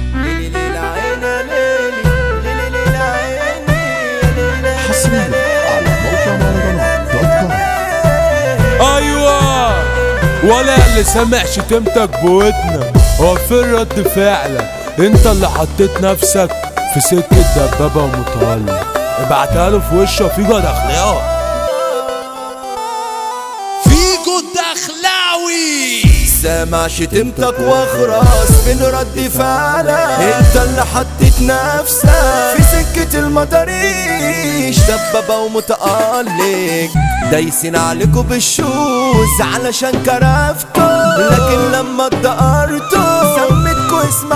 ليلي ليلى عينا ليلي ليلي ليلى عيني ليلى حصريا على موقع مهرجانات دوت كوم ايوه ولا اللي سامع شتمتك بودنا هو فين رد فعلك انت اللي حطيت نفسك في سكة دبابة ومتولي ابعتها له في وشه في جد اخلاق فيجو الدخلاوي سامع شتمتك واخرس فين رد فعلك انت اللي حطيت نفسك في سكة المطاريش دبابة ومتألق دايسين عليكوا بالشوز علشان كرفتوا لكن لما اتدقرتوا سميتكوا اسم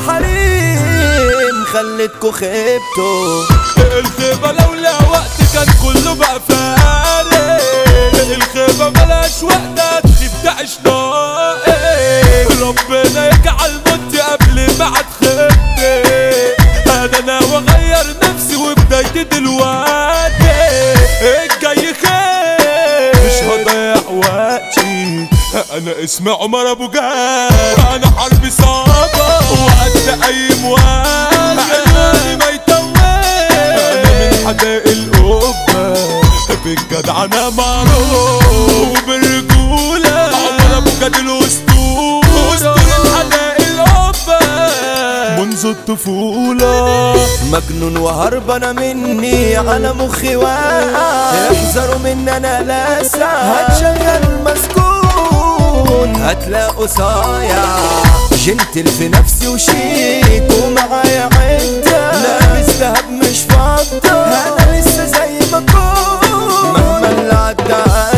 حريم خليتكوا خيبتوا الخيبة لولا وقت كان كله بقى فارق الخيبة ملاش وقت هتخيب تعيش ناقص ربنا يجعل موتي قبل ما هتخبي انا ناوي اغير نفسي وبدايتي دلوقتي الجاي خير مش هضيع وقتي انا اسمي عمر ابو جاب انا حربي صعبة وقد اي مواد عنواني ما يتوه انا من حدائق القبة بالجدع انا معروف وبالرجولة عمر ابو جاد الاسطورة اسطورة حدائق القبة منذ الطفولة مجنون وهربانة مني على مخي واقع احذروا مني انا لاسع هتشغل المسكون هتلاقوا صايع جنتل في نفسي وشيك ومعايا عدة لابس دهب مش فضة انا لسه زي ما كنت مهما اللي عدى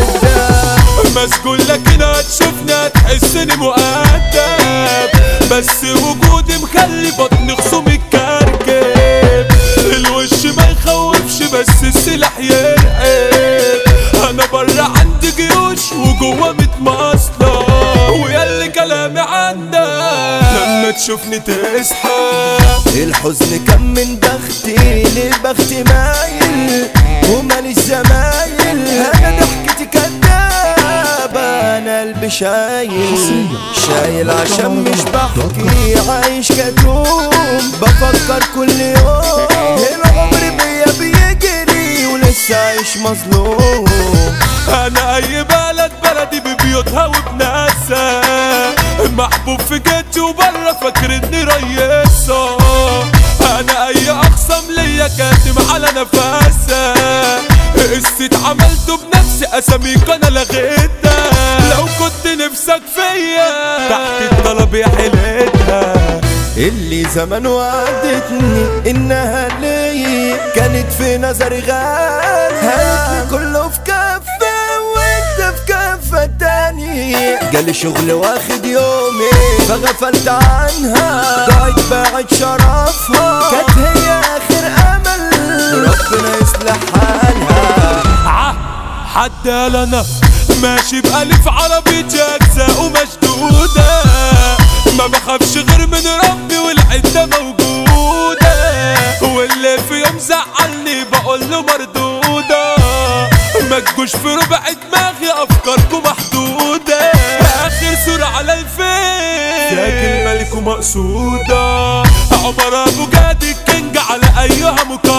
عدى مسجون لكن هتشوفني هتحسني مؤدب بس وجودي مخلي بطني خصومي الكركب الوش ما يخوفش بس السلاح يرقب انا بره عندي جيوش وجوه متمصلة وياللي كلامي عندك لما تشوفني تصحى الحزن كم من بختي للبخت مايل وماليش زمايل انا ضحكتي كدابة انا قلبي شايل شايل عشان مش بحكي عايش كتوم بفكر كل يوم العمر بيا بيجري ولسه عايش مظلوم انا اي بلد بلدي ببيوتها وبناسها محبوب في جيتي وبره فاكر اني ريسة انا اي اخصم ليا كاتم على نفسها قصة عملته بنفسي اساميك انا لغيتها لو كنت نفسك فيا تحت الطلب يا حيلتها اللي زمان وعدتني انها لي كانت في نظري غالية هاتلي كله في كفة وانت في كفة تاني جالي شغل واخد يومي فغفلت عنها ضاعت باعت شرفها كانت هي اخر امل ربنا يصلح حالها ع حد قال انا ماشي بألف عربيتي أجزاء ومشدودة ما بخافش غير من ربي والعدة موجودة واللي في يوم زعلني بقول له مردودة ما تجوش في ربع دماغي أفكاركم محدودة آخر صورة على الفيس ساكن ملك ومقصودة عمر أبو جاد الكينج على أيها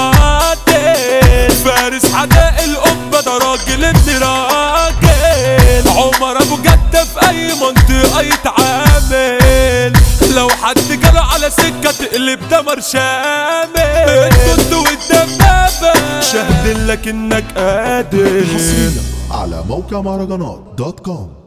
مقاتل فارس حدائق القبة ده راجل ابن راجل عمر أبو جدة في أي منطقة يتعامل لو حد جاله على سكة تقلب دمر شامل الكنت والدبابة شهد لك انك قادر حصريا على موقع مهرجانات دوت كوم